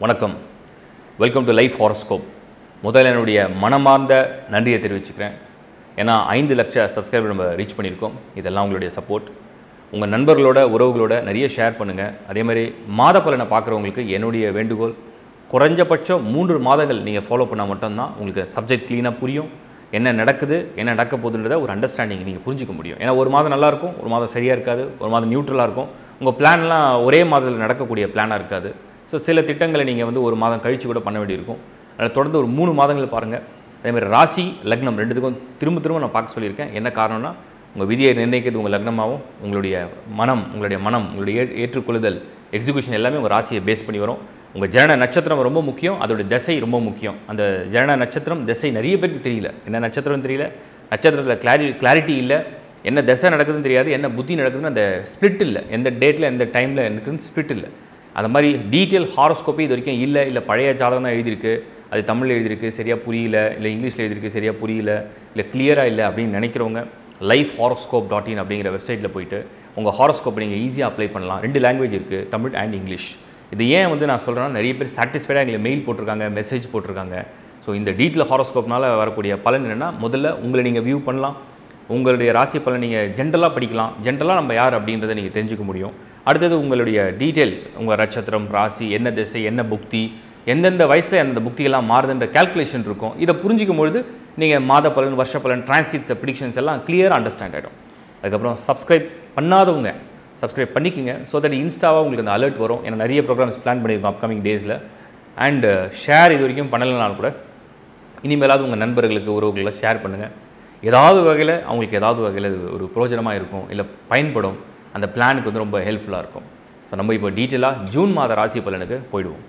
வணக்கம் welcome to life horoscope முதல்ல என்னுடைய மனமார்ந்த நன்றியை தெரிவிச்சுக்கிறேன் ஏன்னா ஐந்து லட்ச சப்ஸ்கிரைபர் நம்ம ரீச் பண்ணியிருக்கோம் இதெல்லாம் உங்களுடைய சப்போர்ட் உங்கள் நண்பர்களோட உறவுகளோட நிறைய ஷேர் பண்ணுங்கள் அதே மாதிரி மாத பலனை பார்க்குறவங்களுக்கு என்னுடைய வேண்டுகோள் குறைஞ்சபட்சம் மூன்று மாதங்கள் நீங்கள் ஃபாலோ பண்ணால் மட்டும்தான் உங்களுக்கு சப்ஜெக்ட் க்ளீனாக புரியும் என்ன நடக்குது என்ன நடக்க போகுதுன்றத ஒரு அண்டர்ஸ்டாண்டிங் நீங்கள் புரிஞ்சிக்க முடியும் ஏன்னா ஒரு மாதம் நல்லா இருக்கும் ஒரு மாதம் சரியாக இருக்காது ஒரு மாதம் நியூட்ரலாக இருக்கும் உங்கள் பிளான்லாம் ஒரே மாதத்தில் நடக்கக்கூடிய பிளானாக இருக்காது ஸோ சில திட்டங்களை நீங்கள் வந்து ஒரு மாதம் கழித்து கூட பண்ண வேண்டியிருக்கும் அதில் தொடர்ந்து ஒரு மூணு மாதங்கள் பாருங்கள் அதேமாதிரி ராசி லக்னம் ரெண்டுத்துக்கும் திரும்ப திரும்ப நான் பார்க்க சொல்லியிருக்கேன் என்ன காரணம்னா உங்கள் விதியை நிர்ணயிக்கிறது உங்கள் லக்னமாகவும் உங்களுடைய மனம் உங்களுடைய மனம் உங்களுடைய ஏ- ஏற்றுக்கொள்ளுதல் எக்ஸிகியூஷன் எல்லாமே உங்கள் ராசியை பேஸ் பண்ணி வரும் உங்கள் ஜனன நட்சத்திரம் ரொம்ப முக்கியம் அதோட திசை ரொம்ப முக்கியம் அந்த ஜனன நட்சத்திரம் திசை நிறைய பேருக்கு தெரியல என்ன நட்சத்திரம் தெரியல நட்சத்திரத்தில் கிளாரி கிளாரிட்டி இல்லை என்ன திசை நடக்குதுன்னு தெரியாது என்ன புத்தி நடக்குதுன்னு அந்த ஸ்பிளிட் இல்லை எந்த டேட்டில் எந்த டைமில் இருக்குன்னு ஸ்பிளிட் இல்லை அந்த மாதிரி டீட்டெயில் ஹாரோஸ்கோப்பே இது வரைக்கும் இல்லை இல்லை பழைய ஜாதகம் தான் எழுதியிருக்கு அது தமிழில் எழுதியிருக்கு சரியாக புரியல இல்லை இங்கிலீஷில் எழுதியிருக்கு சரியாக புரியல இல்லை கிளியராக இல்லை அப்படின்னு நினைக்கிறவங்க லைஃப் ஹாரோஸ்கோப் டாட் இன் அப்படிங்கிற வெப்சைட்டில் போயிட்டு உங்கள் ஹாரோஸ்கோப் நீங்கள் ஈஸியாக அப்ளை பண்ணலாம் ரெண்டு லாங்குவேஜ் இருக்குது தமிழ் அண்ட் இங்கிலீஷ் இது ஏன் வந்து நான் சொல்கிறேன்னா நிறைய பேர் சாட்டிஸ்ஃபைடாக எங்களுக்கு மெயில் போட்டிருக்காங்க மெசேஜ் போட்டிருக்காங்க ஸோ இந்த டீட்டில் ஹாரோஸ்கோப்னால வரக்கூடிய பலன் என்னென்னா முதல்ல உங்களை நீங்கள் வியூ பண்ணலாம் உங்களுடைய ராசி பலன் நீங்கள் ஜென்ரலாக படிக்கலாம் ஜென்ரலாக நம்ம யார் அப்படின்றத நீங்கள் தெரிஞ்சுக்க முடியும் அடுத்தது உங்களுடைய டீட்டெயில் உங்கள் நட்சத்திரம் ராசி என்ன திசை என்ன புக்தி எந்தெந்த வயசில் எந்தெந்த புக்தியெல்லாம் மாறுதுன்ற கால்குலேஷன் இருக்கும் இதை புரிஞ்சிக்கும் பொழுது நீங்கள் மாத பலன் வருஷ பலன் டிரான்சிட்ஸ் ப்ரிடிக்ஷன்ஸ் எல்லாம் கிளியராக அண்டர்ஸ்டாண்ட் ஆகிடும் அதுக்கப்புறம் சப்ஸ்கிரைப் பண்ணாதவங்க சப்ஸ்கிரைப் பண்ணிக்கோங்க ஸோ தட் இன்ஸ்டாவாக உங்களுக்கு அந்த அலர்ட் வரும் ஏன்னா நிறைய ப்ரோக்ராம்ஸ் பிளான் பண்ணியிருக்கோம் அப்கமிங் டேஸில் அண்ட் ஷேர் இது வரைக்கும் பண்ணலைனாலும் கூட இனிமேலாவது உங்கள் நண்பர்களுக்கு உறவுகளை ஷேர் பண்ணுங்கள் ஏதாவது வகையில் அவங்களுக்கு ஏதாவது வகையில் இது ஒரு பிரயோஜனமாக இருக்கும் இல்லை பயன்படும் அந்த பிளானுக்கு வந்து ரொம்ப ஹெல்ப்ஃபுல்லாக இருக்கும் ஸோ நம்ம இப்போ டீட்டெயிலாக ஜூன் மாத ராசி பலனுக்கு போயிடுவோம்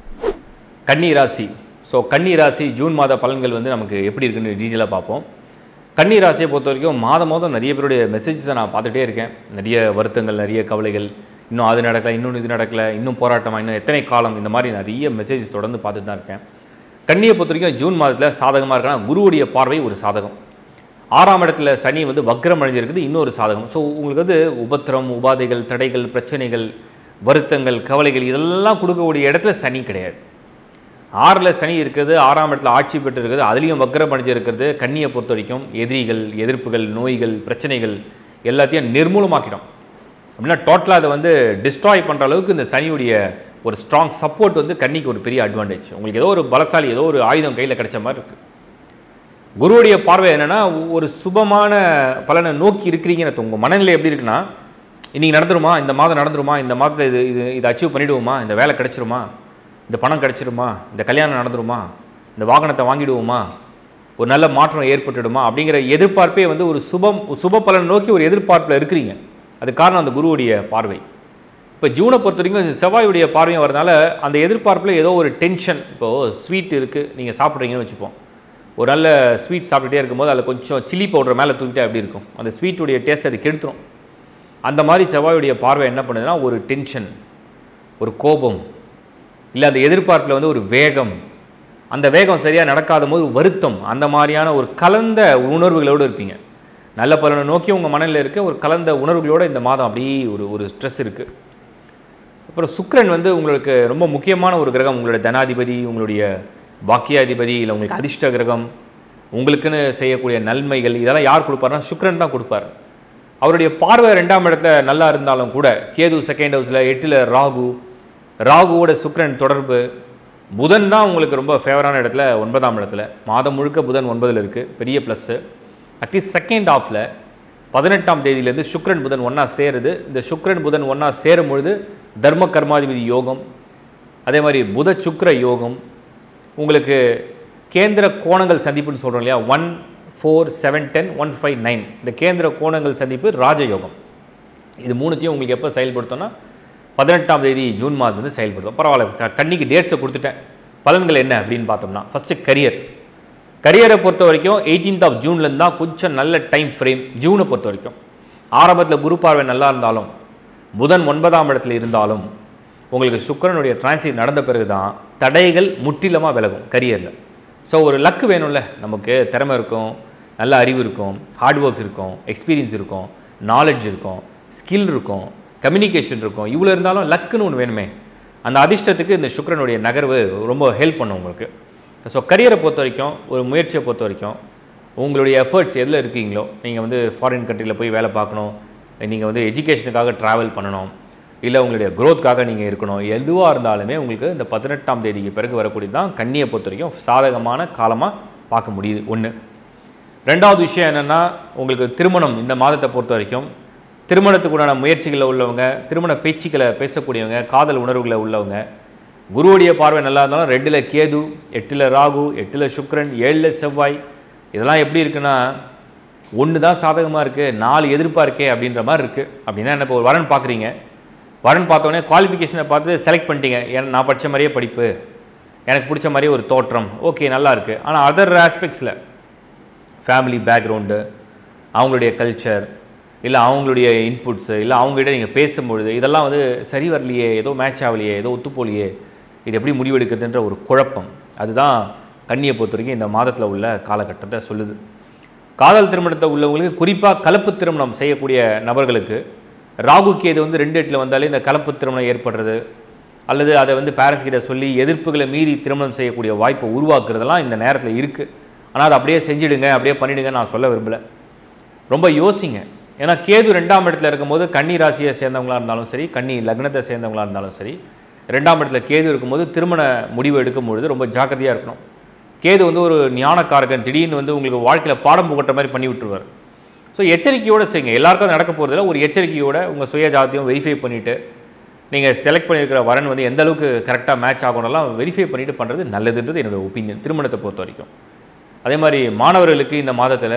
கன்னி ராசி ஸோ கன்னி ராசி ஜூன் மாத பலன்கள் வந்து நமக்கு எப்படி இருக்குன்னு டீட்டெயிலாக பார்ப்போம் கன்னி ராசியை பொறுத்த வரைக்கும் மாதம் மாதம் நிறைய பேருடைய மெசேஜஸை நான் பார்த்துட்டே இருக்கேன் நிறைய வருத்தங்கள் நிறைய கவலைகள் இன்னும் அது நடக்கல இன்னொன்று இது நடக்கல இன்னும் போராட்டமாக இன்னும் எத்தனை காலம் இந்த மாதிரி நிறைய மெசேஜஸ் தொடர்ந்து பார்த்துட்டு தான் இருக்கேன் கன்னியை பொறுத்த வரைக்கும் ஜூன் மாதத்தில் சாதகமாக இருக்குன்னா குருவுடைய பார்வை ஒரு சாதகம் ஆறாம் இடத்துல சனி வந்து வக்ரம் அடைஞ்சிருக்குது இன்னொரு சாதகம் ஸோ உங்களுக்கு வந்து உபத்திரம் உபாதைகள் தடைகள் பிரச்சனைகள் வருத்தங்கள் கவலைகள் இதெல்லாம் கொடுக்கக்கூடிய இடத்துல சனி கிடையாது ஆறில் சனி இருக்குது ஆறாம் இடத்துல ஆட்சி பெற்று இருக்குது அதுலேயும் வக்ரம் அடைஞ்சு இருக்கிறது கன்னியை பொறுத்த வரைக்கும் எதிரிகள் எதிர்ப்புகள் நோய்கள் பிரச்சனைகள் எல்லாத்தையும் நிர்மூலமாக்கிடும் அப்படின்னா டோட்டலாக அதை வந்து டிஸ்ட்ராய் பண்ணுற அளவுக்கு இந்த சனியுடைய ஒரு ஸ்ட்ராங் சப்போர்ட் வந்து கன்னிக்கு ஒரு பெரிய அட்வான்டேஜ் உங்களுக்கு ஏதோ ஒரு பலசாலி ஏதோ ஒரு ஆயுதம் கையில் கிடைச்ச மாதிரி இருக்குது குருவுடைய பார்வை என்னென்னா ஒரு சுபமான பலனை நோக்கி இருக்கிறீங்கன்னு உங்கள் மனநிலை எப்படி இருக்குன்னா இன்றைக்கி நடந்துருமா இந்த மாதம் நடந்துருமா இந்த மாதத்தில் இது இது இதை அச்சீவ் பண்ணிவிடுவோமா இந்த வேலை கிடைச்சிருமா இந்த பணம் கிடைச்சிருமா இந்த கல்யாணம் நடந்துருமா இந்த வாகனத்தை வாங்கிடுவோமா ஒரு நல்ல மாற்றம் ஏற்பட்டுடுமா அப்படிங்கிற எதிர்பார்ப்பே வந்து ஒரு சுபம் சுப பலனை நோக்கி ஒரு எதிர்பார்ப்பில் இருக்கிறீங்க அது காரணம் அந்த குருவுடைய பார்வை இப்போ ஜூனை பொறுத்த வரைக்கும் செவ்வாயுடைய பார்வையும் வரதுனால அந்த எதிர்பார்ப்பில் ஏதோ ஒரு டென்ஷன் இப்போது ஸ்வீட் இருக்குது நீங்கள் சாப்பிட்றீங்கன்னு வச்சுப்போம் ஒரு நல்ல ஸ்வீட் சாப்பிட்டுட்டே இருக்கும்போது அதில் கொஞ்சம் சில்லி பவுடர் மேலே தூக்கிட்டே எப்படி இருக்கும் அந்த ஸ்வீட்டுடைய டேஸ்ட் அது கெடுத்துரும் அந்த மாதிரி செவ்வாயுடைய பார்வை என்ன பண்ணுதுன்னா ஒரு டென்ஷன் ஒரு கோபம் இல்லை அந்த எதிர்பார்ப்பில் வந்து ஒரு வேகம் அந்த வேகம் சரியாக நடக்காத போது வருத்தம் அந்த மாதிரியான ஒரு கலந்த உணர்வுகளோடு இருப்பீங்க நல்ல பலனை நோக்கி உங்கள் மனநிலை இருக்க ஒரு கலந்த உணர்வுகளோட இந்த மாதம் அப்படியே ஒரு ஒரு ஸ்ட்ரெஸ் இருக்குது அப்புறம் சுக்கிரன் வந்து உங்களுக்கு ரொம்ப முக்கியமான ஒரு கிரகம் உங்களுடைய தனாதிபதி உங்களுடைய பாக்கியாதிபதி இல்லை உங்களுக்கு அதிர்ஷ்ட கிரகம் உங்களுக்குன்னு செய்யக்கூடிய நன்மைகள் இதெல்லாம் யார் கொடுப்பாருன்னா சுக்கிரன் தான் கொடுப்பார் அவருடைய பார்வை ரெண்டாம் இடத்துல நல்லா இருந்தாலும் கூட கேது செகண்ட் ஹவுஸில் எட்டில் ராகு ராகுவோட சுக்கிரன் தொடர்பு புதன் தான் உங்களுக்கு ரொம்ப ஃபேவரான இடத்துல ஒன்பதாம் இடத்துல மாதம் முழுக்க புதன் ஒன்பதில் இருக்குது பெரிய ப்ளஸ்ஸு அட்லீஸ்ட் செகண்ட் ஹாஃபில் பதினெட்டாம் தேதியிலேருந்து சுக்கிரன் புதன் ஒன்றா சேருது இந்த சுக்கிரன் புதன் ஒன்றா சேரும் பொழுது தர்ம கர்மாதிபதி யோகம் அதே மாதிரி புத சுக்கிர யோகம் உங்களுக்கு கேந்திர கோணங்கள் சந்திப்புன்னு சொல்கிறோம் இல்லையா one four seven ten one five nine இந்த கேந்திர கோணங்கள் சந்திப்பு ராஜயோகம் இது மூணுத்தையும் உங்களுக்கு எப்போ செயல்படுத்தோம்னா பதினெட்டாம் தேதி ஜூன் மாதம் வந்து செயல்படுத்தும் பரவாயில்ல க- கன்னிக்கு டேட்ஸை கொடுத்துட்டேன் பலன்கள் என்ன அப்படின்னு பார்த்தோம்னா ஃபஸ்ட்டு கரியர் கரியரை பொறுத்த வரைக்கும் 18th ஆஃப் ஜூன்லேருந்து தான் கொஞ்சம் நல்ல டைம் ஃப்ரேம் ஜூனை பொறுத்த வரைக்கும் ஆரம்பத்தில் குரு பார்வை நல்லா இருந்தாலும் புதன் ஒன்பதாம் இடத்துல இருந்தாலும் உங்களுக்கு சுக்கிரனுடைய டிரான்சிட் நடந்த பிறகு தான் தடைகள் முற்றிலுமாக விலகும் கரியரில் ஸோ ஒரு லக்கு வேணும்ல நமக்கு திறமை இருக்கும் நல்ல அறிவு இருக்கும் ஹார்ட் ஒர்க் இருக்கும் எக்ஸ்பீரியன்ஸ் இருக்கும் நாலேஜ் இருக்கும் ஸ்கில் இருக்கும் கம்யூனிகேஷன் இருக்கும் இவ்வளோ இருந்தாலும் லக்குன்னு ஒன்று வேணுமே அந்த அதிர்ஷ்டத்துக்கு இந்த சுக்கிரனுடைய நகர்வு ரொம்ப ஹெல்ப் பண்ணும் உங்களுக்கு ஸோ கரியரை பொறுத்த வரைக்கும் ஒரு முயற்சியை பொறுத்த வரைக்கும் உங்களுடைய எஃபர்ட்ஸ் எதில் இருக்கீங்களோ நீங்கள் வந்து ஃபாரின் கண்ட்ரியில் போய் வேலை பார்க்கணும் நீங்கள் வந்து எஜுகேஷனுக்காக ட்ராவல் பண்ணணும் இல்லை உங்களுடைய க்ரோத்காக நீங்கள் இருக்கணும் எதுவாக இருந்தாலுமே உங்களுக்கு இந்த பதினெட்டாம் தேதிக்கு பிறகு வரக்கூடியது தான் கன்னியை பொறுத்த வரைக்கும் சாதகமான காலமாக பார்க்க முடியுது ஒன்று ரெண்டாவது விஷயம் என்னென்னா உங்களுக்கு திருமணம் இந்த மாதத்தை பொறுத்த வரைக்கும் திருமணத்துக்குண்டான முயற்சிகளில் உள்ளவங்க திருமண பேச்சுக்களை பேசக்கூடியவங்க காதல் உணர்வுகளை உள்ளவங்க குருவுடைய பார்வை நல்லா இருந்தாலும் ரெண்டில் கேது எட்டில் ராகு எட்டில் சுக்கிரன் ஏழில் செவ்வாய் இதெல்லாம் எப்படி இருக்குன்னா ஒன்று தான் சாதகமாக இருக்குது நாலு எதிர்ப்பாக இருக்கே அப்படின்ற மாதிரி இருக்குது அப்படின்னா என்ன இப்போ ஒரு வரன் பார்க்குறீங்க வரன் பார்த்தோன்னே குவாலிஃபிகேஷனை பார்த்து செலக்ட் பண்ணிட்டீங்க ஏன் நான் படித்த மாதிரியே படிப்பு எனக்கு பிடிச்ச மாதிரியே ஒரு தோற்றம் ஓகே நல்லா இருக்குது ஆனால் அதர் ஆஸ்பெக்ட்ஸில் ஃபேமிலி பேக்ரவுண்டு அவங்களுடைய கல்ச்சர் இல்லை அவங்களுடைய இன்புட்ஸு இல்லை அவங்ககிட்ட நீங்கள் பேசும்பொழுது இதெல்லாம் வந்து சரி வரலையே ஏதோ மேட்ச் ஆகலையே ஏதோ ஒத்துப்போலையே இது எப்படி முடிவெடுக்கிறதுன்ற ஒரு குழப்பம் அதுதான் கண்ணியை பொறுத்த வரைக்கும் இந்த மாதத்தில் உள்ள காலகட்டத்தை சொல்லுது காதல் திருமணத்தை உள்ளவங்களுக்கு குறிப்பாக கலப்பு திருமணம் செய்யக்கூடிய நபர்களுக்கு ராகு கேது வந்து ரெண்டு எட்டில் வந்தாலே இந்த கலப்பு திருமணம் ஏற்படுறது அல்லது அதை வந்து பேரண்ட்ஸ் கிட்ட சொல்லி எதிர்ப்புகளை மீறி திருமணம் செய்யக்கூடிய வாய்ப்பை உருவாக்குறதெல்லாம் இந்த நேரத்தில் இருக்குது ஆனால் அதை அப்படியே செஞ்சிடுங்க அப்படியே பண்ணிடுங்க நான் சொல்ல விரும்பலை ரொம்ப யோசிங்க ஏன்னா கேது ரெண்டாம் இடத்துல இருக்கும்போது கன்னி ராசியை சேர்ந்தவங்களா இருந்தாலும் சரி கன்னி லக்னத்தை சேர்ந்தவங்களா இருந்தாலும் சரி ரெண்டாம் இடத்துல கேது இருக்கும்போது திருமண முடிவு எடுக்கும் பொழுது ரொம்ப ஜாக்கிரதையாக இருக்கணும் கேது வந்து ஒரு ஞானக்காரகன் திடீர்னு வந்து உங்களுக்கு வாழ்க்கையில் பாடம் புகட்ட மாதிரி பண்ணி விட்டுருவார் ஸோ எச்சரிக்கையோடு செய்யுங்க எல்லாருக்கும் அது நடக்க போகிறதில்ல ஒரு எச்சரிக்கையோட உங்கள் சுய ஜாத்தியம் வெரிஃபை பண்ணிவிட்டு நீங்கள் செலக்ட் பண்ணியிருக்கிற வரன் வந்து எந்த அளவுக்கு கரெக்டாக மேட்ச் ஆகணும்லாம் வெரிஃபை பண்ணிட்டு பண்ணுறது நல்லதுன்றது என்னோட ஒப்பீனியன் திருமணத்தை பொறுத்த வரைக்கும் அதே மாதிரி மாணவர்களுக்கு இந்த மாதத்தில்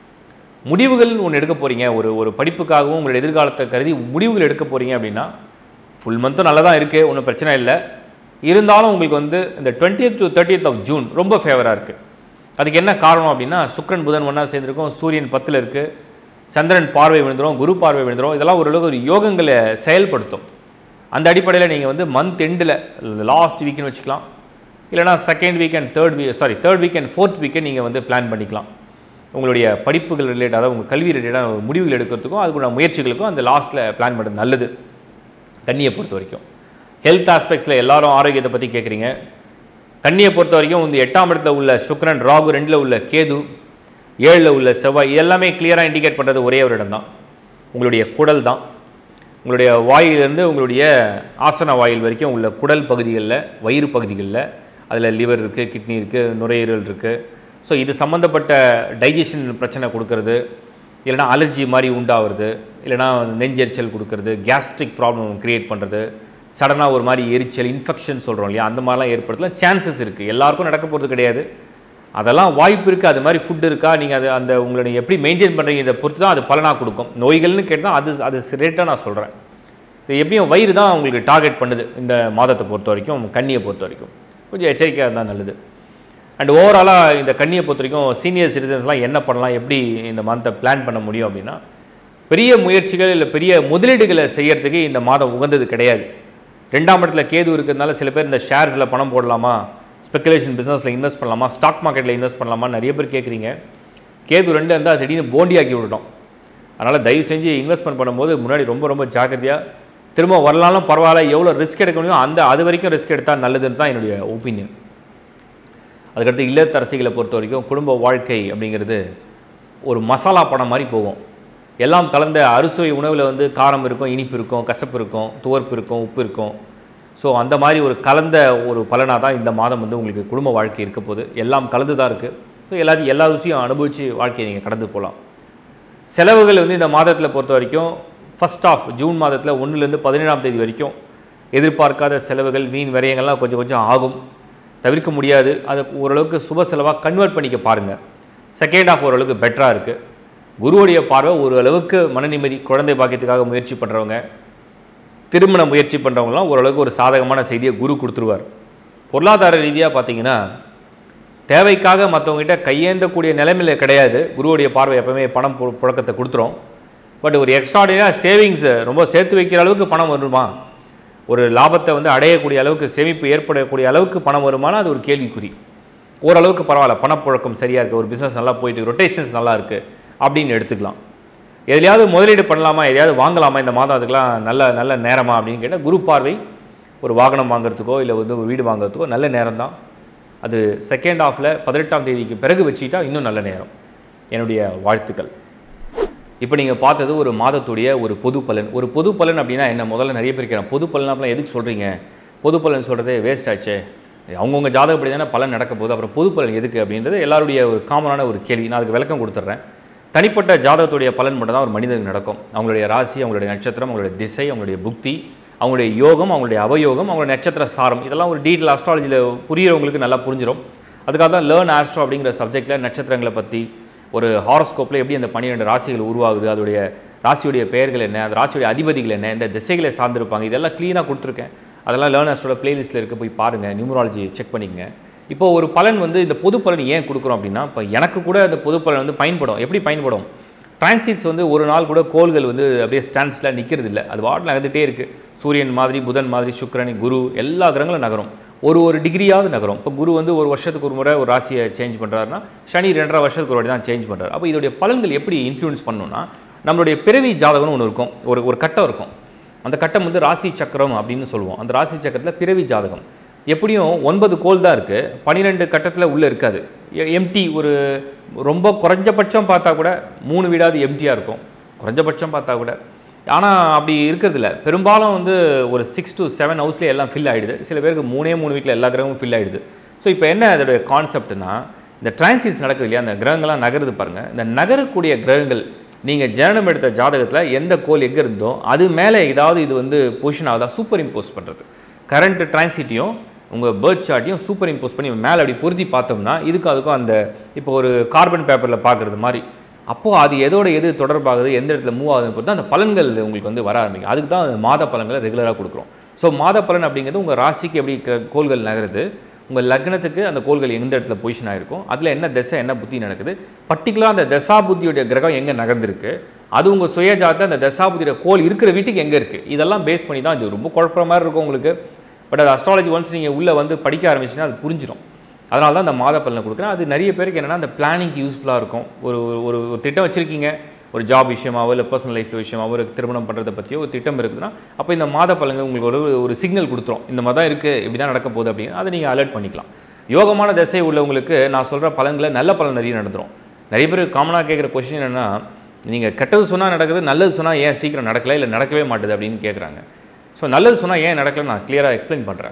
முடிவுகள் ஒன்று எடுக்க போகிறீங்க ஒரு ஒரு படிப்புக்காகவும் உங்களோட எதிர்காலத்தை கருதி முடிவுகள் எடுக்க போகிறீங்க அப்படின்னா ஃபுல் மந்த்தும் நல்லா தான் இருக்குது ஒன்றும் பிரச்சனை இல்லை இருந்தாலும் உங்களுக்கு வந்து இந்த twentieth to thirtieth of June ரொம்ப ஃபேவராக இருக்குது அதுக்கு என்ன காரணம் அப்படின்னா சுக்ரன் புதன் ஒன்றா சேர்ந்துருக்கும் சூரியன் பத்தில் இருக்குது சந்திரன் பார்வை விழுந்துரும் குரு பார்வை விழுந்துரும் இதெல்லாம் ஓரளவுக்கு ஒரு யோகங்களை செயல்படுத்தும் அந்த அடிப்படையில் நீங்கள் வந்து மந்த் எண்டில் லாஸ்ட் வீக்குன்னு வச்சுக்கலாம் இல்லைனா second week and third week sorry third week and fourth வீக்கை நீங்கள் வந்து பிளான் பண்ணிக்கலாம் உங்களுடைய படிப்புகள் ரிலேட்டட் அதாவது உங்கள் கல்வி ரிலேட்டடான ஒரு முடிவுகள் எடுக்கிறதுக்கும் அதுக்குள்ள முயற்சிகளுக்கும் அந்த லாஸ்ட்டில் பிளான் பண்ணுறது நல்லது கன்னியை பொறுத்த வரைக்கும் ஹெல்த் ஆஸ்பெக்ட்ஸில் எல்லாரும் ஆரோக்கியத்தை பற்றி கேட்குறீங்க கன்னியை பொறுத்த வரைக்கும் இந்த எட்டாம் இடத்துல உள்ள சுக்ரன் ராகு ரெண்டில் உள்ள கேது ஏழில் உள்ள செவ்வாய் இதெல்லாமே கிளியராக இண்டிகேட் பண்ணுறது ஒரே ஒரு இடம் தான் உங்களுடைய குடல் தான் உங்களுடைய வாயிலிருந்து உங்களுடைய ஆசன வாயில் வரைக்கும் உள்ள குடல் பகுதிகளில் வயிறு பகுதிகளில் அதில் லிவர் இருக்குது கிட்னி இருக்குது நுரையீரல் இருக்குது ஸோ இது சம்மந்தப்பட்ட டைஜஷன் பிரச்சனை கொடுக்கறது இல்லைனா அலர்ஜி மாதிரி உண்டாகிறது இல்லைனா நெஞ்செரிச்சல் கொடுக்கறது கேஸ்ட்ரிக் ப்ராப்ளம் க்ரியேட் பண்ணுறது சடனாக ஒரு மாதிரி எரிச்சல் இன்ஃபெக்ஷன் சொல்கிறோம் இல்லையா அந்த மாதிரிலாம் ஏற்படுத்தலாம் சான்சஸ் இருக்குது எல்லாருக்கும் நடக்க போகிறது கிடையாது அதெல்லாம் வாய்ப்பு இருக்குது அது மாதிரி ஃபுட் இருக்கா நீங்கள் அது அந்த உங்களை நீங்கள் எப்படி மெயின்டைன் பண்ணுறீங்க இதை பொறுத்து தான் அது பலனாக கொடுக்கும் நோய்கள்னு கேட்டால் அது அது ரேட்டாக நான் சொல்கிறேன் இது எப்படியும் வயிறு தான் உங்களுக்கு டார்கெட் பண்ணுது இந்த மாதத்தை பொறுத்த வரைக்கும் கன்னியை பொறுத்த வரைக்கும் கொஞ்சம் எச்சரிக்கையாக இருந்தால் நல்லது அண்ட் ஓவராலாக இந்த கன்னியை பொறுத்த வரைக்கும் சீனியர் சிட்டிசன்ஸ்லாம் என்ன பண்ணலாம் எப்படி இந்த மந்த்தை பிளான் பண்ண முடியும் அப்படின்னா பெரிய முயற்சிகள் இல்லை பெரிய முதலீடுகளை செய்யறதுக்கு இந்த மாதம் உகந்தது கிடையாது ரெண்டாம் இடத்துல கேது இருக்கிறதுனால சில பேர் இந்த ஷேர்ஸில் பணம் போடலாமா ஸ்பெகுலேஷன் பிஸ்னஸில் இன்வெஸ்ட் பண்ணலாமா ஸ்டாக் மார்க்கெட்டில் இன்வெஸ்ட் பண்ணலாமா நிறைய பேர் கேட்குறீங்க கேது ரெண்டு இருந்தால் திடீர்னு போண்டியாக்கி விடணும் அதனால் தயவு செஞ்சு இன்வெஸ்ட்மெண்ட் பண்ணும்போது முன்னாடி ரொம்ப ரொம்ப ஜாக்கிரதையாக திரும்ப வரலாலும் பரவாயில்ல எவ்வளோ ரிஸ்க் எடுக்க முடியும் அந்த அது வரைக்கும் ரிஸ்க் எடுத்தால் நல்லதுன்னு தான் என்னுடைய ஒப்பீனியன் அதுக்கடுத்து இல்லத்தரசிகளை பொறுத்த வரைக்கும் குடும்ப வாழ்க்கை அப்படிங்கிறது ஒரு மசாலா படம் மாதிரி போகும் எல்லாம் கலந்த அறுசுவை உணவில் வந்து காரம் இருக்கும் இனிப்பு இருக்கும் கசப்பு இருக்கும் துவர்ப்பு இருக்கும் உப்பு இருக்கும் ஸோ அந்த மாதிரி ஒரு கலந்த ஒரு பலனாக தான் இந்த மாதம் வந்து உங்களுக்கு குடும்ப வாழ்க்கை இருக்க போகுது எல்லாம் கலந்து தான் இருக்குது ஸோ எல்லாத்தையும் எல்லா ருசியும் அனுபவித்து வாழ்க்கையை நீங்கள் கடந்து போகலாம் செலவுகள் வந்து இந்த மாதத்தில் பொறுத்த வரைக்கும் ஃபஸ்ட் ஆஃப் ஜூன் மாதத்தில் ஒன்றுலேருந்து பதினேழாம் தேதி வரைக்கும் எதிர்பார்க்காத செலவுகள் வீண் விரயங்கள்லாம் கொஞ்சம் கொஞ்சம் ஆகும் தவிர்க்க முடியாது அதை ஓரளவுக்கு சுப செலவாக கன்வெர்ட் பண்ணிக்க பாருங்கள் செகண்ட் ஆஃப் ஓரளவுக்கு பெட்டராக இருக்குது குருவுடைய பார்வை ஒரு அளவுக்கு மன நிம்மதி குழந்தை பாக்கியத்துக்காக முயற்சி பண்ணுறவங்க திருமண முயற்சி பண்ணுறவங்களாம் ஓரளவுக்கு ஒரு சாதகமான செய்தியை குரு கொடுத்துருவார் பொருளாதார ரீதியாக பார்த்தீங்கன்னா தேவைக்காக மற்றவங்ககிட்ட கையேந்தக்கூடிய நிலைமையில கிடையாது குருவுடைய பார்வை எப்பவுமே பணம் பு- புழக்கத்தை கொடுத்துரும் பட் ஒரு எக்ஸ்ட்ராடினரியாக சேவிங்ஸை ரொம்ப சேர்த்து வைக்கிற அளவுக்கு பணம் வருமா ஒரு லாபத்தை வந்து அடையக்கூடிய அளவுக்கு சேமிப்பு ஏற்படக்கூடிய அளவுக்கு பணம் வருமானா அது ஒரு கேள்விக்குறி ஓரளவுக்கு பரவாயில்ல பணப்புழக்கம் சரியாக இருக்குது ஒரு பிஸ்னஸ் நல்லா போயிட்டு ரொட்டேஷன்ஸ் நல்லா இருக்குது அப்படின்னு எடுத்துக்கலாம் எதுலையாவது முதலீடு பண்ணலாமா எதையாவது வாங்கலாமா இந்த மாதம் அதுக்கெலாம் நல்ல நல்ல நேரமா அப்படின்னு கேட்டால் குரு பார்வை ஒரு வாகனம் வாங்குறதுக்கோ இல்லை வந்து ஒரு வீடு வாங்குறதுக்கோ நல்ல நேரம் தான் அது செகண்ட் ஹாஃபில் பதினெட்டாம் தேதிக்கு பிறகு வச்சுக்கிட்டா இன்னும் நல்ல நேரம் என்னுடைய வாழ்த்துக்கள் இப்போ நீங்கள் பார்த்தது ஒரு மாதத்துடைய ஒரு பொது பலன் ஒரு பொது பலன் அப்படின்னா என்ன முதல்ல நிறைய பேர் கேட்குறேன் பொது பலன் அப்படிலாம் எதுக்கு சொல்கிறீங்க பொது பலன் சொல்கிறதே வேஸ்ட் ஆச்சே அவங்கவுங்க ஜாதகப்படி தானே பலன் நடக்க போகுது அப்புறம் பொது பலன் எதுக்கு அப்படின்றது எல்லாருடைய ஒரு காமனான ஒரு கேள்வி நான் அதுக்கு விளக்கம் கொடுத்துட்றேன் தனிப்பட்ட ஜாதகத்துடைய பலன் மட்டும் தான் ஒரு மனிதனுக்கு நடக்கும் அவங்களுடைய ராசி அவங்களுடைய நட்சத்திரம் அவங்களுடைய திசை அவங்களுடைய புக்தி அவங்களுடைய யோகம் அவங்களுடைய அவயோகம் அவங்களுடைய நட்சத்திர சாரம் இதெல்லாம் ஒரு டீட்டெயில் அஸ்ட்ராலஜியில் புரியறவங்களுக்கு நல்லா புரிஞ்சிடும் அதுக்காக தான் லேர்ன் ஆஸ்ட்ரோ அப்படிங்கிற சப்ஜெக்டில் நட்சத்திரங்களை பற்றி ஒரு ஹாரோஸ்கோப்பில் எப்படி அந்த பன்னிரெண்டு ராசிகள் உருவாகுது அதோடைய ராசியுடைய பெயர்கள் என்ன அந்த ராசியுடைய அதிபதிகள் என்ன இந்த திசைகளை சார்ந்திருப்பாங்க இதெல்லாம் க்ளீனாக கொடுத்துருக்கேன் அதெல்லாம் லேர்ன் ஆஸ்ட்ரோட பிளேலிஸ்ட்டில் இருக்க போய் பாருங்கள் நியூமராலஜி செக் பண்ணிக்கங்க இப்போ ஒரு பலன் வந்து இந்த பொது பலன் ஏன் கொடுக்குறோம் அப்படின்னா இப்போ எனக்கு கூட அந்த பொது பலன் வந்து பயன்படும் எப்படி பயன்படும் டிரான்சிட்ஸ் வந்து ஒரு நாள் கூட கோள்கள் வந்து அப்படியே ஸ்டாண்ட்ஸில் நிற்கிறது இல்லை அது வாட்டில் நகர்ந்துட்டே இருக்குது சூரியன் மாதிரி புதன் மாதிரி சுக்கிரன் குரு எல்லா கிரகங்களும் நகரும் ஒரு ஒரு டிகிரியாவது நகரும் இப்போ குரு வந்து ஒரு வருஷத்துக்கு ஒரு முறை ஒரு ராசியை சேஞ்ச் பண்ணுறாருன்னா சனி ரெண்டரை வருஷத்துக்கு ஒரு வாட்டி தான் சேஞ்ச் பண்ணுறாரு அப்போ இதோடைய பலன்கள் எப்படி இன்ஃப்ளூயன்ஸ் பண்ணணும்னா நம்மளுடைய பிறவி ஜாதகம்னு ஒன்று இருக்கும் ஒரு ஒரு கட்டம் இருக்கும் அந்த கட்டம் வந்து ராசி சக்கரம் அப்படின்னு சொல்லுவோம் அந்த ராசி சக்கரத்தில் பிறவி ஜாதகம் எப்படியும் ஒன்பது கோல் தான் இருக்குது பன்னிரெண்டு கட்டத்தில் உள்ளே இருக்காது எம்டி ஒரு ரொம்ப குறைஞ்சபட்சம் பார்த்தா கூட மூணு வீடாவது எம்டியாக இருக்கும் குறைஞ்சபட்சம் பார்த்தா கூட ஆனால் அப்படி இருக்கிறதில்ல பெரும்பாலும் வந்து ஒரு சிக்ஸ் to செவன் ஹவுஸ்லேயே எல்லாம் ஃபில் ஆகிடுது சில பேருக்கு மூணே மூணு வீட்டில் எல்லா கிரகமும் ஃபில் ஆகிடுது ஸோ இப்போ என்ன அதோடைய கான்செப்ட்னா இந்த டிரான்சிட்ஸ் நடக்குது இல்லையா அந்த கிரகங்கள்லாம் நகருது பாருங்கள் இந்த நகரக்கூடிய கிரகங்கள் நீங்கள் ஜனனம் எடுத்த ஜாதகத்தில் எந்த கோல் எங்கே இருந்தோ அது மேலே ஏதாவது இது வந்து பொசிஷன் ஆகுதா சூப்பர் இம்போஸ் பண்ணுறது கரண்ட் டிரான்சிட்டையும் உங்கள் பேர்த் சார்ட்டையும் சூப்பர் இம்போஸ் பண்ணி மேலே அப்படி பொருத்தி பார்த்தோம்னா இதுக்கும் அதுக்கும் அந்த இப்போ ஒரு கார்பன் பேப்பரில் பார்க்குறது மாதிரி அப்போது அது எதோட எது தொடர்பாகுது எந்த இடத்துல மூவ் ஆகுதுன்னு பொறுத்து அந்த பலன்கள் உங்களுக்கு வந்து வர ஆரம்பிக்கும் அதுக்கு தான் அந்த மாத பலன்களை ரெகுலராக கொடுக்குறோம் ஸோ மாத பலன் அப்படிங்கிறது உங்கள் ராசிக்கு எப்படி க- கோள்கள் நகருது உங்கள் லக்னத்துக்கு அந்த கோள்கள் எந்த இடத்துல பொசிஷன் ஆகிருக்கும் அதில் என்ன திசை என்ன புத்தி நடக்குது பர்டிகுலராக அந்த தசா புத்தியுடைய கிரகம் எங்கே நகர்ந்திருக்கு அது உங்கள் சுயஜாதத்தில் அந்த தசா புத்தியோட கோள் இருக்கிற வீட்டுக்கு எங்கே இருக்குது இதெல்லாம் பேஸ் பண்ணி தான் இது ரொம்ப குழப்பற மாதிரி இருக்கும் உங்களுக்கு பட் அது அஸ்ட்ராலஜி ஒன்ஸ் நீங்கள் உள்ளே வந்து படிக்க ஆரம்பிச்சிங்கன்னா அது புரிஞ்சிடும் அதனால தான் அந்த மாத பலனை கொடுக்குறேன் அது நிறைய பேருக்கு என்னென்னா அந்த பிளானிங்க்கு யூஸ்ஃபுல்லாக இருக்கும் ஒரு ஒரு- ஒரு ஒரு திட்டம் வச்சுருக்கீங்க ஒரு ஜாப் விஷயமாவோ இல்லை பர்சனல் லைஃப் விஷயமாவோ ஒரு திருமணம் பண்ணுறதை பற்றியோ ஒரு திட்டம் இருக்குதுன்னா அப்போ இந்த மாத பலன்கள் உங்களுக்கு ஒரு ஒரு சிக்னல் கொடுத்துரும் இந்த மாதிரி தான் இருக்குது இப்படி தான் நடக்க போகுது அப்படின்னு அதை நீங்கள் அலர்ட் பண்ணிக்கலாம் யோகமான திசை உள்ளவங்களுக்கு நான் சொல்கிற பலன்களை நல்ல பலன் நிறைய நடந்துரும் நிறைய பேர் காமனாக கேட்குற கொஸ்டின் என்னென்னா நீங்கள் கெட்டது சொன்னால் நடக்குது நல்லது சொன்னால் ஏன் சீக்கிரம் நடக்கல இல்லை நடக்கவே மாட்டுது அப்படின்னு கேட்குறாங்க ஸோ நல்லது சொன்னால் ஏன் நடக்கல நான் கிளியராக எக்ஸ்பிளைன் பண்ணுறேன்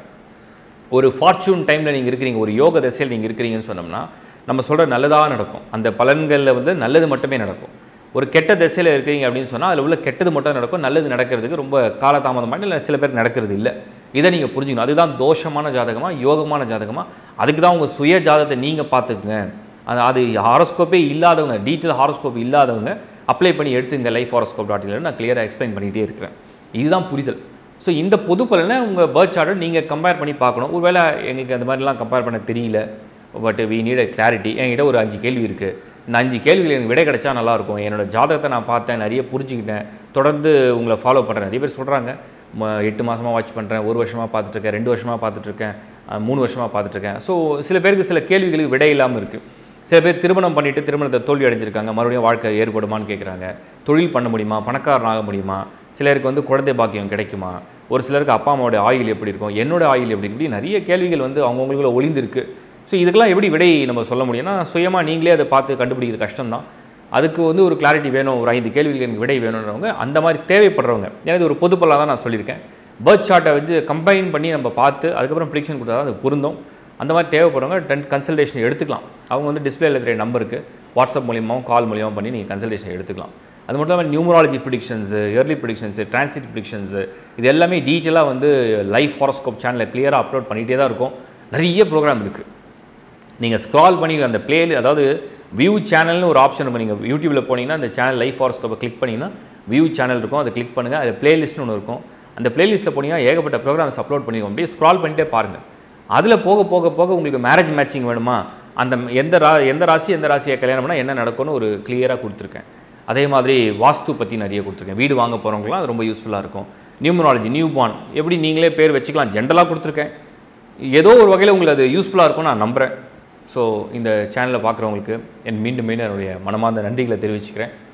ஒரு ஃபார்ச்சூன் டைமில் நீங்கள் இருக்கிறீங்க ஒரு யோக திசையில் நீங்கள் இருக்கிறீங்கன்னு சொன்னோம்னா நம்ம சொல்கிற நல்லதாக நடக்கும் அந்த பலன்களில் வந்து நல்லது மட்டுமே நடக்கும் ஒரு கெட்ட திசையில் இருக்கிறீங்க அப்படின்னு சொன்னால் அதில் உள்ள கெட்டது மட்டும் நடக்கும் நல்லது நடக்கிறதுக்கு ரொம்ப காலதாமதமாக இல்லை சில பேர் நடக்கிறது இல்லை இதை நீங்கள் புரிஞ்சுக்கணும் அதுதான் தோஷமான ஜாதகமா யோகமான ஜாதகமா அதுக்கு தான் உங்கள் சுய ஜாதகத்தை நீங்கள் பார்த்துக்குங்க அது அது ஹாரோஸ்கோப்பே இல்லாதவங்க டீட்டெயில் ஹாரோஸ்கோப் இல்லாதவங்க அப்ளை பண்ணி எடுத்துங்க லைஃப் ஹாரோஸ்கோப் டாட் நான் கிளியராக எக்ஸ்பிளைன் பண்ணிகிட்டே இருக்கிறேன் இதுதான் புரிதல் ஸோ இந்த பொது பலனை உங்கள் பேர்த் சார்ட்டை நீங்கள் கம்பேர் பண்ணி பார்க்கணும் ஒருவேளை எங்களுக்கு அந்த மாதிரிலாம் கம்பேர் பண்ண தெரியல பட் வி நீட் கிளாரிட்டி என்கிட்ட ஒரு அஞ்சு கேள்வி இருக்குது இந்த அஞ்சு கேள்விகள் எனக்கு விடை கிடைச்சா நல்லாயிருக்கும் என்னோட ஜாதகத்தை நான் பார்த்தேன் நிறைய புரிஞ்சுக்கிட்டேன் தொடர்ந்து உங்களை ஃபாலோ பண்ணுறேன் நிறைய பேர் சொல்கிறாங்க எட்டு மாதமாக வாட்ச் பண்ணுறேன் ஒரு வருஷமாக பார்த்துட்ருக்கேன் ரெண்டு வருஷமாக பார்த்துட்ருக்கேன் அஹ், மூணு வருஷமாக பார்த்துட்ருக்கேன் ஸோ சில பேருக்கு சில கேள்விகளுக்கு விடை இல்லாமல் இருக்குது சில பேர் திருமணம் பண்ணிட்டு திருமணத்தை தோல்வி அடைஞ்சிருக்காங்க மறுபடியும் வாழ்க்கை ஏற்படுமான்னு கேட்குறாங்க தொழில் பண்ண முடியுமா பணக்காரன் ஆக முடியுமா சிலருக்கு வந்து குழந்தை பாக்கியம் கிடைக்குமா ஒரு சிலருக்கு அப்பா அம்மாவோட ஆயில் எப்படி இருக்கும் என்னோட ஆயில் எப்படி இப்படி நிறைய கேள்விகள் வந்து அவங்கவுங்களுக்குள்ள ஒளிந்திருக்கு ஸோ இதுக்கெல்லாம் எப்படி விடை நம்ம சொல்ல முடியும்னா சுயமாக நீங்களே அதை பார்த்து கண்டுபிடிக்கிறது கஷ்டம்தான் அதுக்கு வந்து ஒரு கிளாரிட்டி வேணும் ஒரு ஐந்து கேள்விகள் எனக்கு விடை வேணுன்றவங்க அந்த மாதிரி தேவைப்படுறவங்க எனக்கு ஒரு பொதுப்பலாக தான் நான் சொல்லியிருக்கேன் பேர்த் சார்ட்டை வந்து கம்பைன் பண்ணி நம்ம பார்த்து அதுக்கப்புறம் ப்ரிடிக்ஷன் கொடுத்தா தான் அது பொருந்தும் அந்த மாதிரி தேவைப்படுறவங்க டென் கன்சல்டேஷன் எடுத்துக்கலாம் அவங்க வந்து டிஸ்பிளேல இருக்கிற நம்பருக்கு வாட்ஸ்அப் மூலியமாகவும் கால் மூலியமாக பண்ணி நீங்கள் கன்சல்டேஷன் எடுத்துக்கலாம் அது மட்டும் இல்லாமல் numerology predictions yearly predictions transit predictions இது எல்லாமே டீட்டெயிலாக வந்து லைஃப் ஹாரோஸ்கோப் சேனலில் கிளியராக அப்லோட் பண்ணிகிட்டே தான் இருக்கும் நிறைய ப்ரோக்ராம் இருக்குது நீங்கள் ஸ்க்ரால் பண்ணி அந்த ப்ளே அதாவது வியூ சேனல்னு ஒரு ஆப்ஷன் இருக்கும் நீங்கள் யூடியூப்பில் போனீங்கன்னா அந்த சேனல் லைஃப் ஹாரோஸ்கோப்பை கிளிக் பண்ணிங்கன்னா வியூ சேனல் இருக்கும் அதை கிளிக் பண்ணுங்கள் அது பிளேலிஸ்ட்னு ஒன்று இருக்கும் அந்த பிளேலிஸ்ட்டில் போனீங்கன்னா ஏகப்பட்ட ப்ரோக்ராம்ஸ் அப்லோட் பண்ணிருக்கோம் அப்படியே ஸ்க்ரால் பண்ணிட்டே பாருங்கள் அதில் போக போக போக உங்களுக்கு மேரேஜ் மேட்சிங் வேணுமா அந்த எந்த ரா எந்த ராசி எந்த ராசியை கல்யாணம் பண்ணால் என்ன நடக்கும்னு ஒரு கிளியராக கொடுத்துருக்கேன் அதே மாதிரி வாஸ்து பற்றி நிறைய கொடுத்துருக்கேன் வீடு வாங்க போகிறவங்களாம் அது ரொம்ப யூஸ்ஃபுல்லாக இருக்கும் நியூமராலஜி நியூ பார்ன் எப்படி நீங்களே பேர் வச்சுக்கலாம் ஜென்ரலாக கொடுத்துருக்கேன் ஏதோ ஒரு வகையில் உங்களுக்கு அது யூஸ்ஃபுல்லாக இருக்கும்னு நான் நம்புகிறேன் ஸோ இந்த சேனலை பார்க்குறவங்களுக்கு என் மீண்டும் மீண்டும் என்னுடைய மனமார்ந்த நன்றிகளை தெரிவிச்சுக்கிறேன்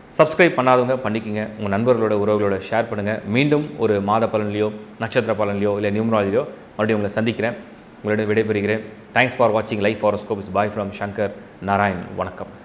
சப்ஸ்கிரைப் பண்ணாதவங்க பண்ணிக்கங்க உங்கள் நண்பர்களோட உறவுகளோட ஷேர் பண்ணுங்கள் மீண்டும் ஒரு மாத பலன்லையோ நட்சத்திர பலன்லையோ இல்லை நியூமராலியோ மறுபடியும் உங்களை சந்திக்கிறேன் உங்களிடம் விடைபெறுகிறேன் தேங்க்ஸ் ஃபார் வாட்சிங் life horoscope is bye from Shankar Narayan வணக்கம்